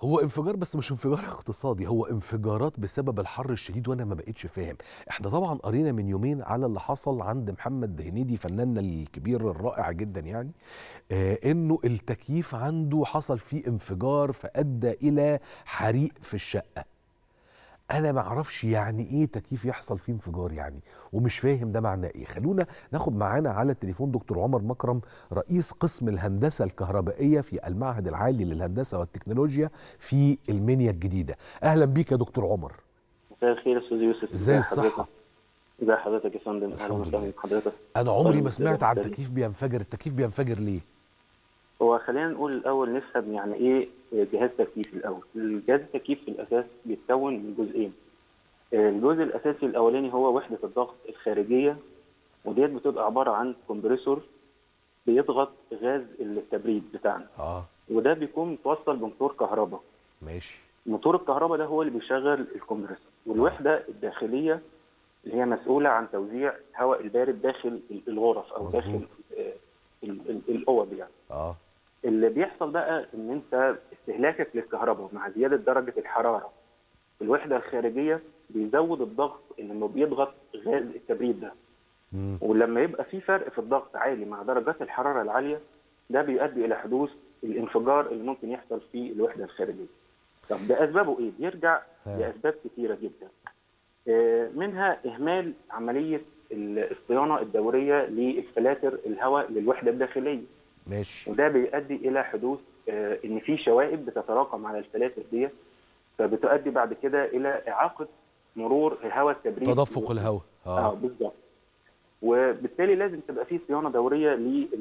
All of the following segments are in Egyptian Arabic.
هو انفجار بس مش انفجار اقتصادي هو انفجارات بسبب الحر الشديد وانا ما بقتش فاهم احنا طبعا قرينا من يومين على اللي حصل عند محمد هنيدي فناننا الكبير الرائع جدا يعني آه انه التكييف عنده حصل فيه انفجار فادى الى حريق في الشقه انا ما اعرفش يعني ايه تكييف يحصل فيه انفجار يعني ومش فاهم ده معناه ايه خلونا ناخد معانا على التليفون دكتور عمر مكرم رئيس قسم الهندسه الكهربائيه في المعهد العالي للهندسه والتكنولوجيا في المنيا الجديده اهلا بيك يا دكتور عمر مساء الخير يا استاذ يوسف ازاي الصحه ازي حضرتك يا فندم اهلا الحمد وسهلا لله. بحضرتك انا عمري طيب، ما سمعت عن بالتالي- تكييف بينفجر التكييف بينفجر ليه هو خلينا نقول الاول نفهم يعني ايه جهاز تكييف الاول الجهاز التكييف في الاساس بيتكون من جزئين الجزء الاساسي الاولاني هو وحده الضغط الخارجيه وديت بتبقى عباره عن كومبريسور بيضغط غاز التبريد بتاعنا اه وده بيكون متوصل بموتور كهرباء ماشي موتور الكهرباء ده هو اللي بيشغل الكمبريسور والوحده الداخليه اللي هي مسؤوله عن توزيع الهواء البارد داخل الغرف او مظبوط. داخل آه، ال- ال- الاوض يعني اه اللي بيحصل بقى ان انت استهلاكك للكهرباء مع زياده درجه الحراره في الوحده الخارجيه بيزود الضغط اللي بيضغط غاز التبريد ده مم. ولما يبقى في فرق في الضغط عالي مع درجات الحراره العاليه ده بيؤدي الى حدوث الانفجار اللي ممكن يحصل في الوحده الخارجيه. طب ده اسبابه ايه؟ بيرجع ها. لاسباب كثيره جدا. آه، منها اهمال عمليه ال- الصيانه الدوريه للفلاتر الهواء للوحده الداخليه ماشي وده بيؤدي الى حدوث آه، ان في شوائب بتتراكم على الفلاتر ديت فبتؤدي بعد كده الى اعاقه مرور هواء التبريد تدفق الهواء اه اه بالظبط وبالتالي لازم تبقى في صيانه دوريه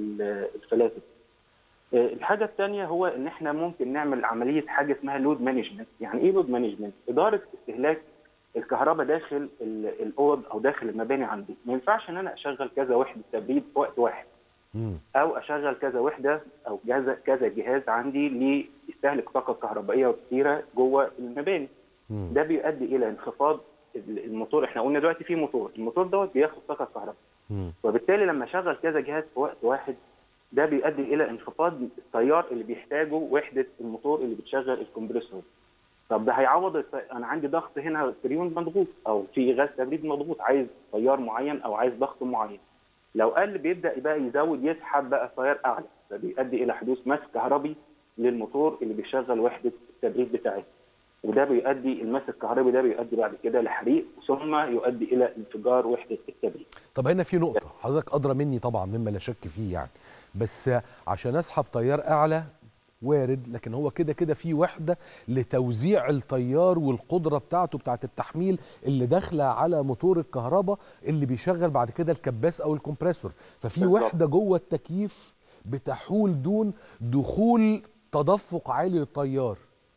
للفلاتر آه، الحاجه الثانيه هو ان احنا ممكن نعمل عمليه حاجه اسمها لود مانجمنت يعني ايه لود مانجمنت اداره استهلاك الكهرباء داخل ال- الاوض او داخل المباني عندي ما ينفعش ان انا اشغل كذا وحده تبريد في وقت واحد مم. او اشغل كذا وحده او كذا كذا جهاز عندي ليستهلك طاقه كهربائيه كثيره جوه المباني مم. ده بيؤدي الى انخفاض الموتور احنا قلنا دلوقتي في موتور الموتور دوت بياخد طاقه كهرباء مم. وبالتالي لما اشغل كذا جهاز في وقت واحد ده بيؤدي الى انخفاض التيار اللي بيحتاجه وحده الموتور اللي بتشغل الكمبريسور طب ده هيعوض الت- انا عندي ضغط هنا فريون مضغوط او في غاز تبريد مضغوط عايز تيار معين او عايز ضغط معين لو قل بيبدا بقى يزود يسحب بقى تيار اعلى فبيؤدي الى حدوث مس كهربي للموتور اللي بيشغل وحده التبريد بتاعتنا وده بيؤدي المس الكهربي ده بيؤدي بعد كده لحريق ثم يؤدي الى انفجار وحده التبريد طب هنا في نقطة حضرتك أدرى مني طبعا مما لا شك فيه يعني بس عشان أسحب تيار أعلى وارد لكن هو كده كده في وحدة لتوزيع التيار والقدرة بتاعته بتاعت التحميل اللي داخلة على موتور الكهرباء اللي بيشغل بعد كده الكباس أو الكمبريسور ففي بالظبط. وحدة جوه التكييف بتحول دون دخول تدفق عالي للتيار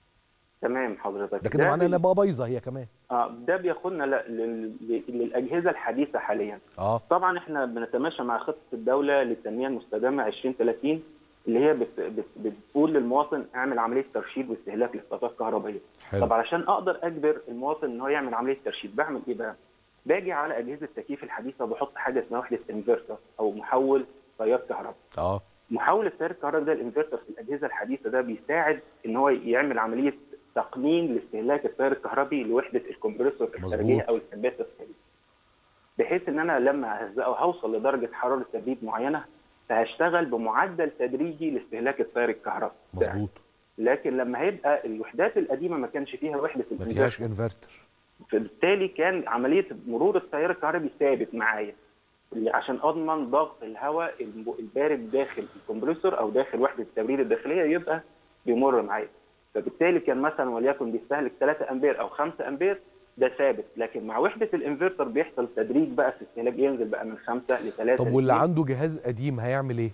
تمام حضرتك ده كده معناه بي- انها بقى بايظه هي كمان اه ده بياخدنا ل- لل- لل- للاجهزه الحديثه حاليا اه طبعا احنا بنتماشى مع خطه الدوله للتنميه المستدامه 2030 اللي هي بت بت بتقول للمواطن اعمل عمليه ترشيد واستهلاك للطاقات الكهربائيه حلو طب علشان اقدر اجبر المواطن ان هو يعمل عمليه ترشيد بعمل ايه بقى باجي على اجهزه التكييف الحديثه وبحط حاجه اسمها وحده انفرتر او محول تيار كهرباء اه محول التيار الكهربائي ده الانفرتر في الاجهزه الحديثه ده بيساعد ان هو يعمل عمليه تقنين لاستهلاك التيار الكهربي لوحده الكمبريسور الخارجيه مظبوط. او الكباسه الخارجيه. بحيث ان انا لما اهزقه هوصل لدرجه حراره تبريد معينه فهشتغل بمعدل تدريجي لاستهلاك التيار الكهربي. بتاعي. مظبوط لكن لما هيبقى الوحدات القديمه ما كانش فيها وحده ما الانفرتر فيهاش انفرتر فبالتالي كان عمليه مرور التيار الكهربي ثابت معايا اللي عشان اضمن ضغط الهواء الب- البارد داخل الكمبريسور او داخل وحده التبريد الداخليه يبقى بيمر معايا فبالتالي كان مثلا وليكن بيستهلك 3 امبير او 5 امبير ده ثابت لكن مع وحده الانفرتر بيحصل تدريج بقى في استهلاك ينزل بقى من 5 ل 3 طب واللي عنده جهاز قديم هيعمل ايه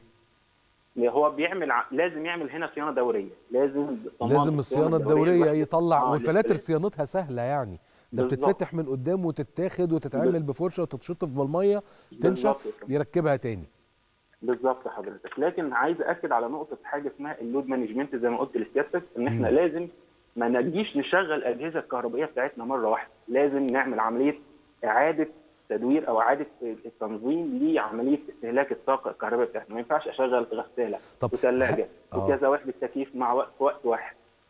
هو بيعمل ع- لازم يعمل هنا صيانه دوريه لازم ضمان لازم الصيانه الدوريه الواحد- يطلع آه، والفلاتر لازم. صيانتها سهله يعني ده بالظبط. بتتفتح من قدام وتتاخد وتتعمل بفرشه وتتشطف بالميه بالظبط تنشف كده. يركبها تاني بالظبط حضرتك لكن عايز اكد على نقطه حاجه اسمها اللود مانجمنت زي ما قلت لسيادتك ان احنا مم. لازم ما نجيش نشغل الاجهزه الكهربائيه بتاعتنا مره واحده لازم نعمل عمليه اعاده تدوير او اعاده التنظيم لعمليه استهلاك الطاقه الكهربائيه بتاعتنا ما ينفعش اشغل غساله طب وثلاجه آه. وكذا وحده تكييف مع وقت في وقت واحد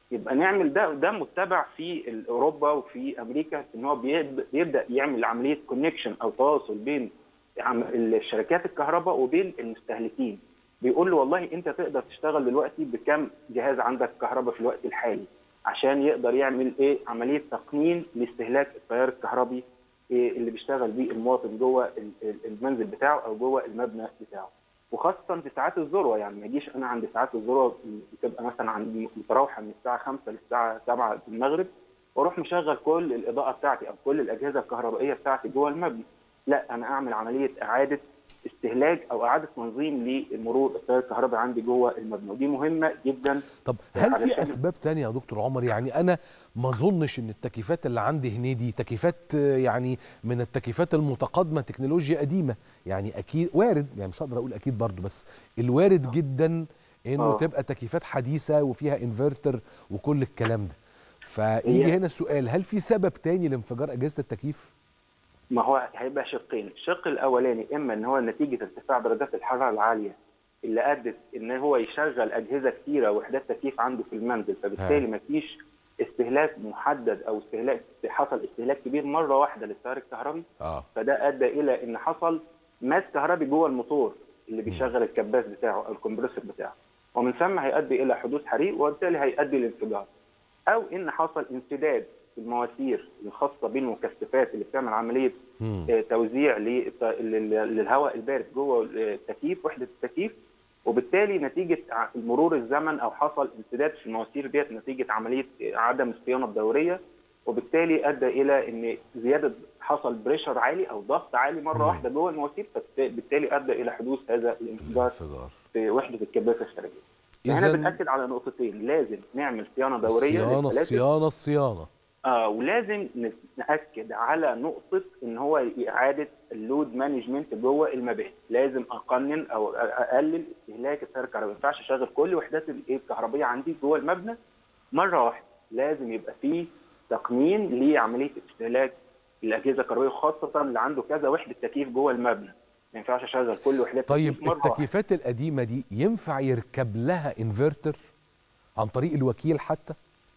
يبقى نعمل ده ده متبع في ال- اوروبا وفي امريكا ان هو بيب- بيبدا يعمل عمليه كونكشن او تواصل بين عم- الشركات الكهرباء وبين المستهلكين بيقول له والله انت تقدر تشتغل دلوقتي بكم جهاز عندك كهرباء في الوقت الحالي عشان يقدر يعمل ايه عمليه تقنين لاستهلاك التيار الكهربي إيه اللي بيشتغل بيه المواطن جوه ال- ال- المنزل بتاعه او جوه المبنى بتاعه وخاصه في ساعات الذروه يعني ما يجيش انا عند ساعات الذروه بتبقى مثلا عندي متراوحه من الساعه 5 للساعه 7 المغرب واروح مشغل كل الاضاءه بتاعتي او كل الاجهزه الكهربائيه بتاعتي جوه المبنى لا انا اعمل عمليه اعاده استهلاك او اعاده تنظيم لمرور التيار الكهربائي عندي جوه المبنى ودي مهمه جدا طب هل في علشان- اسباب تانية يا دكتور عمر يعني انا ما اظنش ان التكييفات اللي عندي هنيدي تكييفات آه، يعني من التكييفات المتقدمه تكنولوجيا قديمه يعني اكيد وارد يعني مش هقدر اقول اكيد برضو بس الوارد جدا انه آه. تبقى تكييفات حديثه وفيها انفرتر وكل الكلام ده فيجي هي- هنا السؤال هل في سبب تاني لانفجار اجهزه التكييف ما هو هيبقى شقين الشق الاولاني اما ان هو نتيجه ارتفاع درجات الحراره العاليه اللي ادت ان هو يشغل اجهزه كثيره وحدات تكييف عنده في المنزل فبالتالي ما فيش استهلاك محدد او استهلاك حصل استهلاك كبير مره واحده للتيار الكهربي اه فده ادى الى ان حصل ماس كهربي جوه الموتور اللي بيشغل الكباس بتاعه او الكمبرسور بتاعه ومن ثم هيؤدي الى حدوث حريق وبالتالي هيؤدي لانفجار او ان حصل انسداد في المواسير الخاصه بالمكثفات اللي بتعمل عمليه مم. آه، توزيع للت- لل- للهواء البارد جوه التكييف وحده التكييف وبالتالي نتيجه ع- مرور الزمن او حصل انسداد في المواسير ديت نتيجه عمليه عدم الصيانه الدوريه وبالتالي ادى الى ان زياده حصل بريشر عالي او ضغط عالي مره مم. واحده جوه المواسير فبالتالي ادى الى حدوث هذا الانفجار انفجار في وحده الكباسه الخارجيه. هنا اذا بنأكد على نقطتين لازم نعمل صيانه دوريه الصيانه للفلاتر. الصيانه الصيانه اه ولازم ن- ناكد على نقطه ان هو اعاده اللود مانجمنت جوه المباني لازم اقنن او أ- اقلل استهلاك التيار الكهربائي ما ينفعش اشغل كل وحدات ال- الكهربيه عندي جوه المبنى مره واحده لازم يبقى فيه تقنين لعمليه استهلاك الاجهزه الكهربائيه خاصه اللي عنده كذا وحده تكييف جوه المبنى ما ينفعش اشغل كل وحدات طيب التكييف مره واحده التكييفات القديمه دي ينفع يركب لها انفرتر عن طريق الوكيل حتى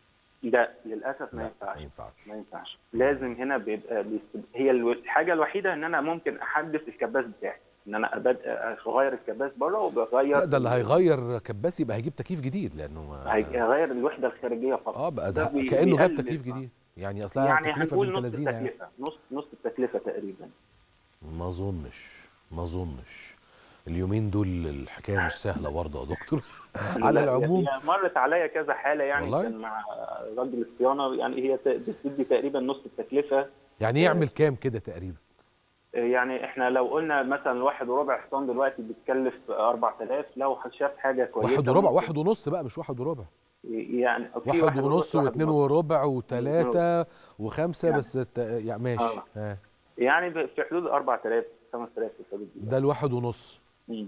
ده للاسف ما لا، ينفعش ما ينفعش ما ينفعش لازم هنا بيبقى بيست... هي الو- الحاجه الوحيده ان انا ممكن احدث الكباس بتاعي ان انا أبد... اغير الكباس بره وبغير لا ده اللي هيغير كباس يبقى هيجيب تكييف جديد لانه ما- هيغير الوحده الخارجيه فقط اه بقى ده ده بي- كانه جاب بيقلل تكييف آه. جديد يعني اصلها يعني تكلفه هنقول بنت نص لذينه يعني التكلفه نص نص التكلفه تقريبا ما اظنش ما اظنش اليومين دول الحكايه مش سهله برضه يا دكتور على لا، العموم هي مرت عليا كذا حاله يعني والله؟ كان مع راجل الصيانه يعني هي ت- بتدي تقريبا نص التكلفه يعني يعمل كام كده تقريبا يعني احنا لو قلنا مثلا واحد وربع حصان دلوقتي بتكلف 4000 لو شاف حاجه كويسه واحد وربع ممكن- واحد ونص بقى مش واحد وربع يعني في واحد ونص واثنين وربع ونص. وثلاثة وخمسة يعني. بس الت- يعني ماشي آه. آه. يعني ب- في حدود 4000 5000 في الحدود دي ده الواحد ونص مم.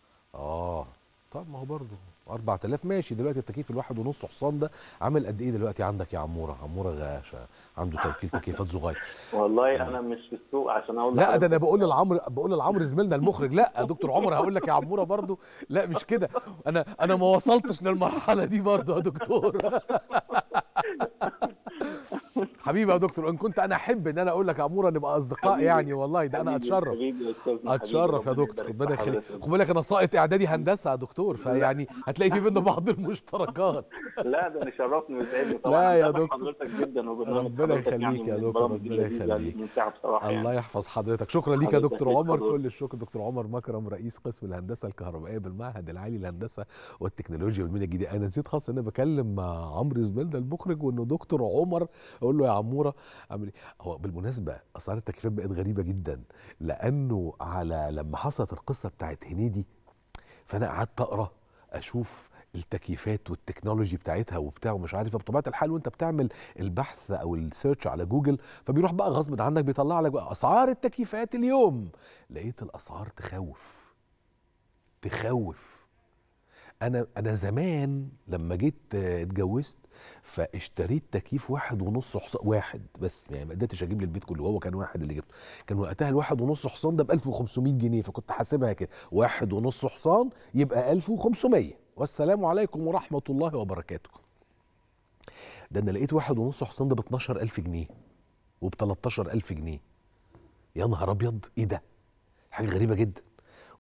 اه طب ما هو برضه 4000 ماشي دلوقتي التكييف الواحد ونص حصان ده عامل قد ايه دلوقتي عندك يا عموره عموره غاشا عنده توكيل تكييفات صغير والله انا مش في السوق عشان اقول لا ده انا لحضرتك. بقول لعمرو بقول لعمرو زميلنا المخرج لا يا دكتور عمر هقول لك يا عموره برضو لا مش كده انا انا ما وصلتش للمرحله دي برضو يا دكتور حبيبي يا دكتور ان كنت انا احب ان انا اقول لك يا عموره نبقى اصدقاء حبيبي. يعني والله ده انا حبيبي- اتشرف حبيبي يا أستاذنا، حبيبي، اتشرف يا ربنا دكتور يبارك ربنا في يخليك حضرتك. خد بالك انا ساقط اعدادي هندسه يا دكتور فيعني هتلاقي في بينا بعض المشتركات لا ده انا شرفني ويسعدني طبعا لا يا أنا بتابع دكتور. حضرتك جدا وبرنامج ربنا حضرتك يخليك يعني يا من دكتور، البرامج ربنا اللذيذة يخليك. الممتعة بصراحه الله يعني. يحفظ حضرتك شكرا ليك يا حضرتك دكتور ليك عمر حضرتك. كل الشكر دكتور عمر مكرم رئيس قسم الهندسه الكهربائيه بالمعهد العالي للهندسه والتكنولوجيا والمينا الجديده انا نسيت خالص ان انا بكلم مع عمرو زميل ده المخرج وانه دكتور عمر اقول له يا عموره عامل ايه هو بالمناسبه اسعار التكييفات بقت غريبه جدا لانه على لما حصلت القصه بتاعت هنيدي فانا قعدت اقرا اشوف التكييفات والتكنولوجي بتاعتها وبتاع ومش عارف بطبيعه الحال وانت بتعمل البحث او السيرش على جوجل فبيروح بقى غصب عنك بيطلع لك بقى اسعار التكييفات اليوم لقيت الاسعار تخوف تخوف انا انا زمان لما جيت آه، اتجوزت فاشتريت تكييف واحد ونص حصان واحد بس يعني ما قدرتش اجيب للبيت كله هو كان واحد اللي جبته كان وقتها الواحد ونص حصان ده ب 1500 جنيه فكنت حاسبها كده واحد ونص حصان يبقى 1500 والسلام عليكم ورحمه الله وبركاته ده انا لقيت واحد ونص حصان ده ب 12000 جنيه وب 13000 جنيه يا نهار ابيض ايه ده حاجه غريبه جدا